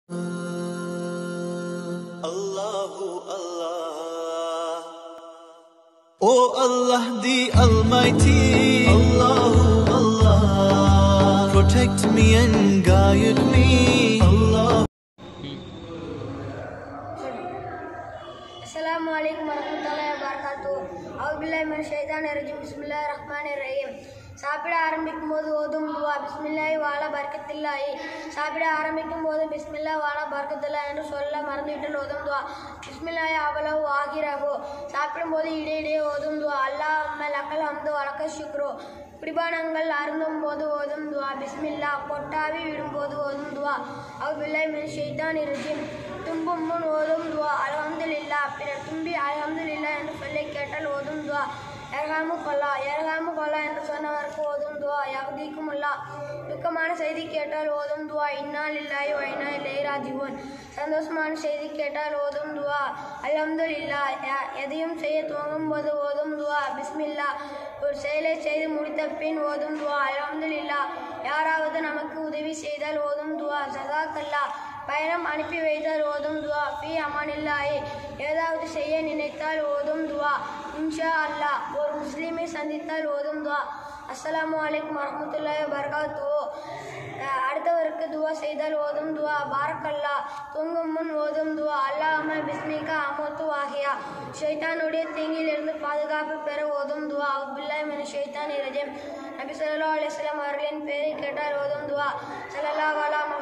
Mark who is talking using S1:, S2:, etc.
S1: Allahu Allah. Oh Allah the Almighty. Allahu Allah. Protect me and guide me. Allah.
S2: அஸ்ஸலாமு அலைக்கும் வரமத்துல்லாஹி வபரகாத்து அவுபில்லாஹி மினஷ் ஷைத்தானிர் ரஜீம் பிஸ்மில்லாஹிர் ரஹ்மானிர் ரஹீம் சாப்பிட ஆரம்பிக்கும் போது ஓதும் துவா பிஸ்மில்லாஹி வாலா பர்கத்தில்லாஹி சாப்பிட ஆரம்பிக்கும் போது பிஸ்மில்லா வாலா பர்கத்தில்லா என்று சொல்ல மறந்துவிட்டு ஓதும் துவா பிஸ்மில்லாஹி அவ்வளவு ஆகிரகு சாப்பிடும் போது இடையிடையே ஓதும் துவா அல்லாஹ் அம்மல் அக்கல் அம்து வழக்க சுக்ரோ குடிபானங்கள் அருந்தும் போது ஓதும் துவா பிஸ்மில்லா கொட்டாவி விடும்போது ஓதும் துவா அவுபில்லாஹி மினஷ் ஷைத்தானிர் ரஜீம் தும்பும் முன் ஓதும் துவா அல்ஹம்துலில்லா பிறர் தும்பி அல்ஹம்துலில்லா என்று சொல்லி கேட்டால் ஓதும் துவா எரகாமு கொல்லா எரகாமு கொல்லா என்று சொன்னவருக்கு ஓதும் துவா யகுதிக்கும் அல்லா துக்கமான செய்தி கேட்டால் ஓதும் துவா இன்னா லில்லாஹி வ இன்னா இலைஹி ராஜிஊன் சந்தோஷமான செய்தி கேட்டால் ஓதும் துவா அல்ஹம்துலில்லா ய- எதையும் செய்ய துவங்கும் போது ஓதும் துவா பிஸ்மில்லா ஒரு செயலை செய்து முடித்த பின் ஓதும் துவா அல்ஹம்துலில்லா யாராவது நமக்கு உதவி செய்தால் ஓதும் துவா ஜஸாக்கல்லா பயணம் அனுப்பி வைத்தால் ஓதும் துவா ஃபி அமானில்லாஹி ஏதாவது செய்ய நினைத்தால் ஓதும் துவா இன்ஷா அல்லாஹ் ஒரு முஸ்லீமை சந்தித்தால் ஓதும் துவா அஸ்ஸலாமு அலைக்கும் வரமத்துல்லாஹி வபரகாத்து அடுத்தவருக்கு துவா செய்தால் ஓதும் துவா பாரக்கல்லா தூங்கும் முன் ஓதும் துவா அல்லாஹ் பிஸ்மிகா அமோத்து வாகியா ஷைத்தானுடைய தீங்கிலிருந்து பாதுகாப்பு பெற ஓதும் துவா அவுபில்லாஹி மின ஷைத்தான் இரஜம் நபி ஸல்லல்லாஹு அலைஹி வஸல்லம் அவர்களின் பெயரை கேட்டால் ஓதும் துவா ஸல்லல்லாஹு அலா